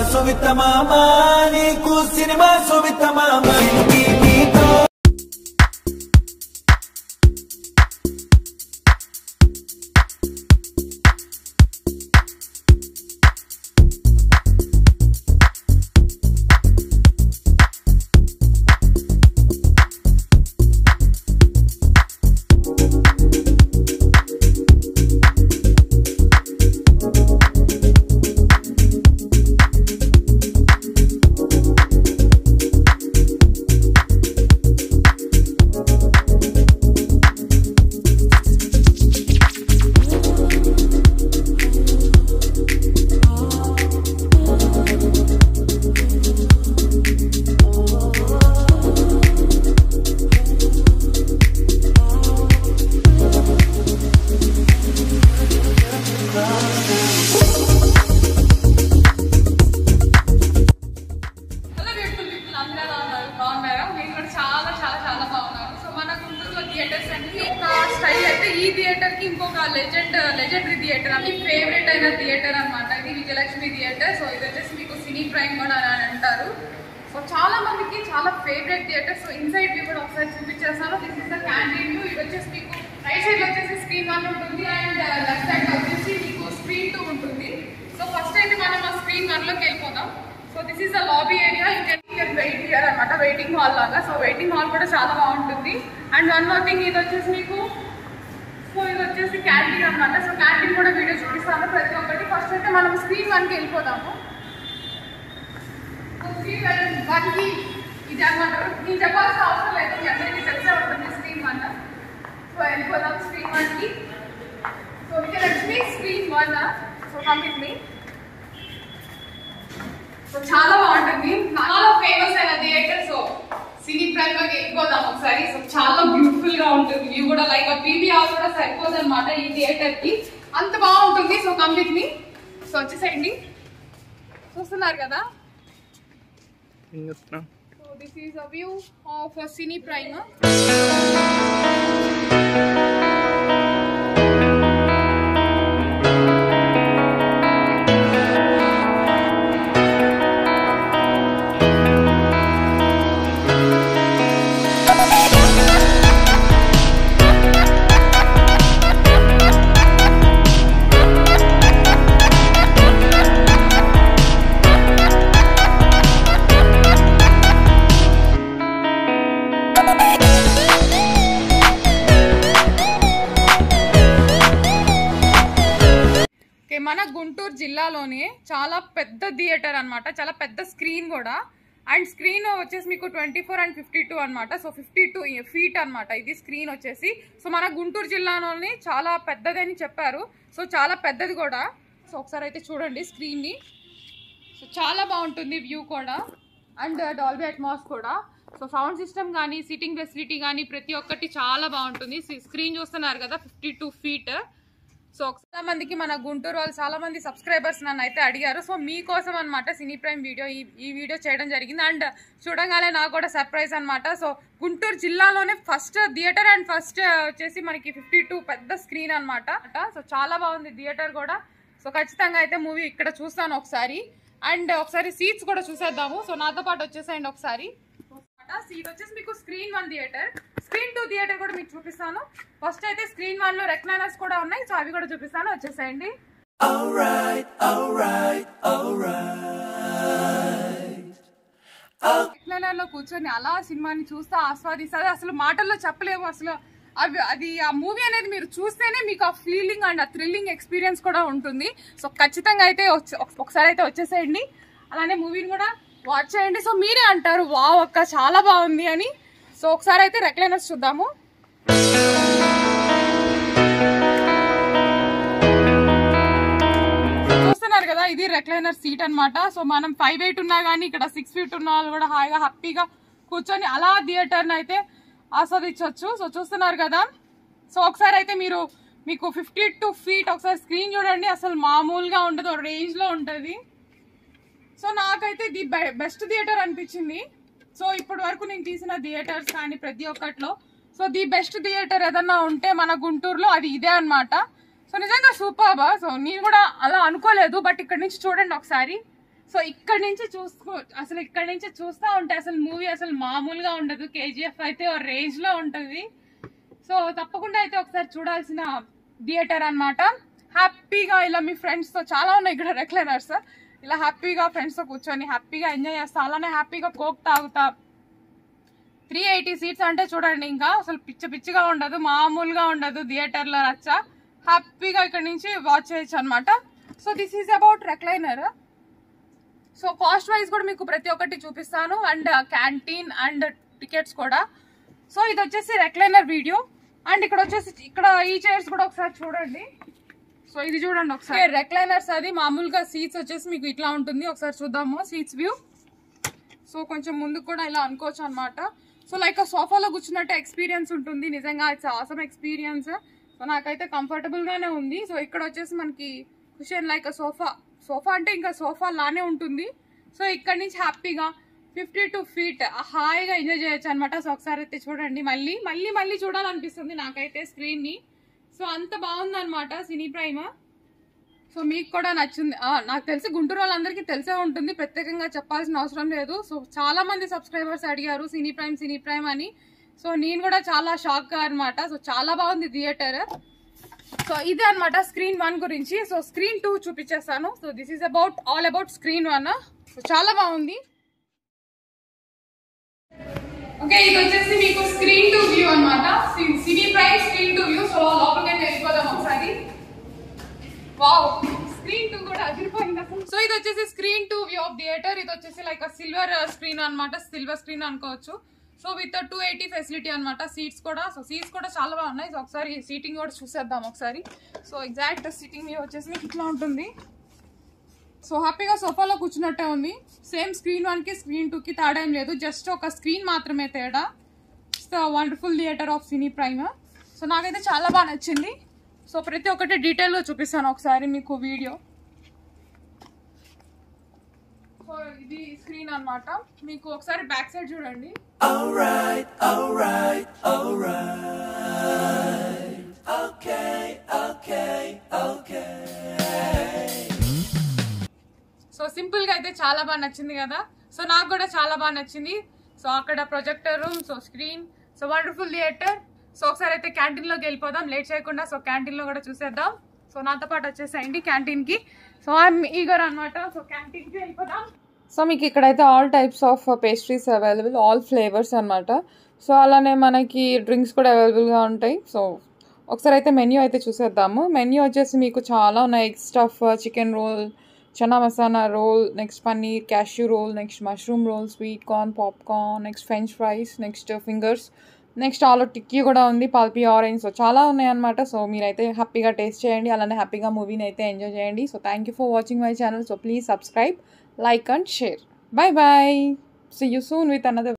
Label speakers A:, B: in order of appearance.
A: సువిత మామ నీకు సినిమా సువిత మామ ఇంటి నీతో
B: హలో బ్యూటిఫుల్ పీపుల్ అందరూ ఎలా ఉన్నారు బాగున్నారా మీరు కూడా చాలా చాలా చాలా బాగున్నారు సో మన గుంటూరులో థియేటర్స్ అనేది ఒక స్టైల్ అయితే ఈ థియేటర్ కి ఇంకొక లెజెండ్ లెజెండరీ థియేటర్ అని ఫేవరెట్ అయిన థియేటర్ అన్నమాట ఇది విజయలక్ష్మి థియేటర్ సో ఇది వచ్చేసి మీకు సినీ ప్రైమ్ కూడా అని అంటారు సో చాలా మందికి చాలా favourite theatre so inside view కూడా ఒకసారి చూపించేస్తాను this is the canteen view ఇది వచ్చేసి మీకు రైట్ సైడ్ వచ్చేసి స్క్రీన్ వన్ ఉంటుంది అండ్ లెఫ్ట్ సైడ్ వచ్చేసి మీకు స్క్రీన్ టూ ఉంటుంది సో ఫస్ట్ అయితే మనం ఆ స్క్రీన్ వన్ లోకి వెళ్ళిపోదాం so this is the lobby area you can you can wait here అనమాట వెయిటింగ్ హాల్ లాగా సో వెయిటింగ్ హాల్ కూడా చాలా బాగుంటుంది అండ్ వన్ మోర్ థింగ్ ఇది వచ్చేసి మీకు సో ఇది వచ్చేసి క్యాంటీన్ అన్నమాట సో క్యాంటీన్ కూడా వీడియో చూపిస్తాను ప్రతి ఒక్కటి ఫస్ట్ అయితే మనం స్క్రీన్ వన్కి వెళ్ళిపోదాము సో స్క్రీన్ వన్కి ఇది అనమాట నేను చెప్పాల్సిన అవసరం లేదు మీ అందరికీ తెలిసే ఉంటుంది స్క్రీన్ వన్ సో వెళ్ళిపోదాం స్క్రీన్ వన్కి so Vijayalakshmi screen one so complete మీ సో చాలా బాగుంటుంది చాలా ఫేమస్ అయిన థియేటర్ సో సినీ ప్రైమ్ లోకి వెళ్ళిపోదాం ఒకసారి సో చాలా బ్యూటిఫుల్ గా ఉంటుంది వ్యూ కూడా లైక్ పీవీఆర్ కూడా సరిపోదు అనమాట ఈ థియేటర్ కి అంత బాగుంటుంది సో కంప్లీట్ మీ సో వచ్చేసేయండి చూస్తున్నారు కదా so this is a view of Cine Prime okay మన గుంటూరు జిల్లాలోనే చాలా పెద్ద థియేటర్ అన్నమాట చాలా పెద్ద స్క్రీన్ కూడా అండ్ స్క్రీన్ వచ్చేసి మీకు twenty four and fifty two అనమాట సో ఫిఫ్టీ టూ ఫీట్ అనమాట ఇది స్క్రీన్ వచ్చేసి సో మన గుంటూరు జిల్లాలోనే చాలా పెద్దదని చెప్పారు సో చాలా పెద్దది కూడా సో ఒకసారి అయితే చూడండి స్క్రీన్ని సో చాలా బాగుంటుంది వ్యూ కూడా అండ్ డాల్బీ అట్మాస్ కూడా సో సౌండ్ సిస్టమ్ కానీ సీటింగ్ ఫెసిలిటీ కానీ ప్రతి ఒక్కటి చాలా బాగుంటుంది స్క్రీన్ చూస్తున్నారు కదా ఫిఫ్టీ టూ ఫీట్ సో చాలా మందికి మన గుంటూరు వాళ్ళు చాలా మంది సబ్స్క్రైబర్స్ నన్ను అయితే అడిగారు సో మీకోసం అనమాట సినీ ప్రైమ్ వీడియో ఈ ఈ వీడియో చేయడం జరిగింది అండ్ చూడగానే నాకు కూడా సర్ప్రైజ్ అనమాట సో గుంటూరు జిల్లాలోనే ఫస్ట్ థియేటర్ అండ్ ఫస్ట్ వచ్చేసి మనకి ఫిఫ్టీ టూ పెద్ద స్క్రీన్ అనమాట సో చాలా బాగుంది థియేటర్ కూడా సో ఖచ్చితంగా అయితే మూవీ ఇక్కడ చూస్తాను ఒకసారి అండ్ ఒకసారి సీట్స్ కూడా చూసేద్దాము సో నాతో పాటు వచ్చేసేయండి ఒకసారి సీట్ వచ్చేసి మీకు screen one theatre screen two theatre కూడా మీకు చూపిస్తాను ఫస్ట్ అయితే స్క్రీన్ వన్ లో రెక్లైనర్స్ కూడా ఉన్నాయి సో అవి కూడా చూపిస్తాను వచ్చేసేయండి
A: alright alright alright
B: రెక్లైనర్ లో కూర్చొని అలా సినిమాని చూస్తా ఆస్వాదిస్తుంది అసలు మాటల్లో చెప్పలేము అసలు అవి అది ఆ మూవీ అనేది మీరు చూస్తేనే మీకు ఆ ఫీలింగ్ అండ్ ఆ థ్రిల్లింగ్ ఎక్స్పీరియన్స్ కూడా ఉంటుంది సో ఖచ్చితంగా అయితే వచ్చే- ఒక- ఒకసారి అయితే వచ్చేసేయండి అలానే మూవీని కూడా వాచ్ చేయండి సో మీరే అంటారు వావ్ అక్క చాలా బాగుంది అని సో ఒకసారి అయితే రెక్లైనర్స్ చూద్దాము చూస్తున్నారు కదా ఇది రెక్లైనర్ సీట్ అన్నమాట సో మనం ఫైవ్ ఎయిట్ ఉన్నా కానీ ఇక్కడ సిక్స్ ఫీట్ ఉన్న వాళ్ళు కూడా హాయిగా హ్యాపీగా కూర్చొని అలా థియేటర్ని అయితే ఆస్వాదించవచ్చు సో చూస్తున్నారు కదా సో ఒకసారి అయితే మీరు మీకు ఫిఫ్టీ టూ ఫీట్ ఒకసారి స్క్రీన్ చూడండి అసలు మామూలుగా ఉండదు రేంజ్ లో ఉంటుంది సో నాకైతే ఇది బెస్ట్ థియేటర్ అనిపించింది సో ఇప్పటి వరకు నేను తీసిన థియేటర్స్ కానీ ప్రతి ఒక్కట్లో సో ది బెస్ట్ థియేటర్ ఏదన్నా ఉంటే మన గుంటూరులో అది ఇదే అన్నమాట సో నిజంగా సూపర్ బా సో నేను కూడా అలా అనుకోలేదు బట్ ఇక్కడ నుంచి చూడండి ఒకసారి సో ఇక్కడ నుంచి చూసుకో అసలు ఇక్కడ నుంచి చూస్తా ఉంటే అసలు మూవీ అసలు మామూలుగా ఉండదు కేజీఎఫ్ అయితే ఓ రేంజ్ లో ఉంటది సో తప్పకుండా అయితే ఒకసారి చూడాల్సిన థియేటర్ అన్నమాట హ్యాపీగా ఇలా మీ ఫ్రెండ్స్ తో చాలా ఉన్నాయి ఇక్కడ రెక్లైనర్స్ ఇలా హ్యాపీగా ఫ్రెండ్స్ తో కూర్చొని హ్యాపీగా ఎంజాయ్ చేస్తా అలానే హ్యాపీగా కోక్ తాగుతా త్రీ ఎయిటీ సీట్స్ అంటే చూడండి ఇంకా అసలు పిచ్చ పిచ్చిగా ఉండదు మామూలుగా ఉండదు థియేటర్ లో రచ్చ హ్యాపీగా ఇక్కడ నుంచి వాచ్ చేయొచ్చు అనమాట so this is about recliner so cost wise కూడా మీకు ప్రతి ఒక్కటి చూపిస్తాను అండ్ క్యాంటీన్ అండ్ టికెట్స్ కూడా సో ఇది వచ్చేసి రెక్లైనర్ వీడియో అండ్ ఇక్కడ వచ్చేసి ఇక్కడ ఈ చైర్స్ కూడా ఒకసారి చూడండి సో ఇది చూడండి ఒకసారి రెక్లైనర్స్ అది మామూలుగా సీట్స్ వచ్చేసి మీకు ఇట్లా ఉంటుంది ఒకసారి చూద్దాము సీట్స్ వ్యూ సో కొంచెం ముందుకు కూడా ఇలా అనుకోవచ్చు అనమాట సో లైక్ సోఫాలో కూర్చున్నట్టు ఎక్స్పీరియన్స్ ఉంటుంది నిజంగా ఇట్స్ ఆసమ్ ఎక్స్పీరియన్స్ సో నాకైతే కంఫర్టబుల్ గానే ఉంది సో ఇక్కడ వచ్చేసి మనకి కుషన్ లైక్ సోఫా సోఫా అంటే ఇంకా సోఫా లానే ఉంటుంది సో ఇక్కడ నుంచి హ్యాపీగా ఫిఫ్టీ టూ ఫీట్ హాయిగా ఎంజాయ్ చేయొచ్చు అనమాట సో ఒకసారి అయితే చూడండి మళ్ళీ మళ్ళీ మళ్ళీ చూడాలనిపిస్తుంది నాకైతే స్క్రీన్ ని సో అంత బాగుందన్నమాట సినీ ప్రైమ్ సో మీకు కూడా నచ్చింది ఆ, నాకు తెలిసి గుంటూరు వాళ్ళందరికీ తెలిసే ఉంటుంది ప్రత్యేకంగా చెప్పాల్సిన అవసరం లేదు సో చాలా మంది సబ్స్క్రైబర్స్ అడిగారు సినీ ప్రైమ్ సినీ ప్రైమ్ అని సో నేను కూడా చాలా షాక్ అన్నమాట సో చాలా బాగుంది థియేటర్ సో ఇదే అన్నమాట స్క్రీన్ వన్ గురించి సో స్క్రీన్ టూ చూపించేస్తాను so this is about all about screen one so చాలా బాగుంది ఓకే ఇది వచ్చేసి మీకు స్క్రీన్ టూ వ్యూ అనమాట Cine Prime screen two view so లోపలికి వెళ్ళిపోదాం ఒకసారి వావ్ స్క్రీన్ టూ కూడా అదిరిపోయింది అసలు సో ఇది వచ్చేసి screen two view of theatre ఇది వచ్చేసి లైక్ సిల్వర్ స్క్రీన్ అన్నమాట సిల్వర్ స్క్రీన్ అనుకోవచ్చు so with two eighty facility అనమాట సీట్స్ కూడా సో సీట్స్ కూడా చాలా బాగున్నాయి సో ఒకసారి సీటింగ్ కూడా చూసేద్దాం ఒకసారి సో ఎగ్జాక్ట్ సీటింగ్ వ్యూ వచ్చేసి మీకు ఇట్లా ఉంటుంది సో హ్యాపీగా సోఫాలో కూర్చున్నట్టే ఉంది సేమ్ స్క్రీన్ వన్ కి స్క్రీన్ టూ కి తేడా ఏం లేదు జస్ట్ ఒక స్క్రీన్ మాత్రమే తేడా wonderful theatre of Cine Prime so నాకైతే చాలా బాగా నచ్చింది సో ప్రతి ఒక్కటి డీటెయిల్గా చూపిస్తాను ఒకసారి మీకు వీడియో సో ఇది స్క్రీన్ అన్నమాట మీకు ఒకసారి బ్యాక్ సైడ్ చూడండి
A: Alright, alright, alright. Okay, okay, okay.
B: So simple గా అయితే చాలా బాగా నచ్చింది కదా సో నాకు కూడా చాలా బాగా నచ్చింది సో అక్కడ projector room so screen so wonderful theatre so ఒకసారి అయితే క్యాంటీన్ లోకి వెళ్ళిపోదాం లేట్ చేయకుండా సో క్యాంటీన్ లో కూడా చూసేద్దాం సో నాతో పాటు వచ్చేసేయండి క్యాంటీన్ కి సో ఐఎమ్ ఈగర్ అనమాట సో క్యాంటీన్ కి వెళ్ళిపోదాం సో మీకు ఇక్కడైతే all types of pastries available all flavours అన్నమాట సో అలానే మనకి డ్రింక్స్ కూడా అవైలబుల్గా ఉంటాయి సో ఒకసారి అయితే మెన్యూ అయితే చూసేద్దాము మెన్యూ వచ్చేసి మీకు చాలా ఉన్నాయి egg stuff chicken roll chana masala roll next paneer cashew roll next mushroom roll sweet corn popcorn next French fries next fingers next aloo tikki కూడా ఉంది పల్పీ ఆరెంజ్ సో చాలా ఉన్నాయి అనమాట సో మీరైతే హ్యాపీగా టేస్ట్ చేయండి అలానే హ్యాపీగా మూవీని అయితే ఎంజాయ్ చేయండి so thank you for watching my channel so please subscribe like and share. Bye bye. See you soon with another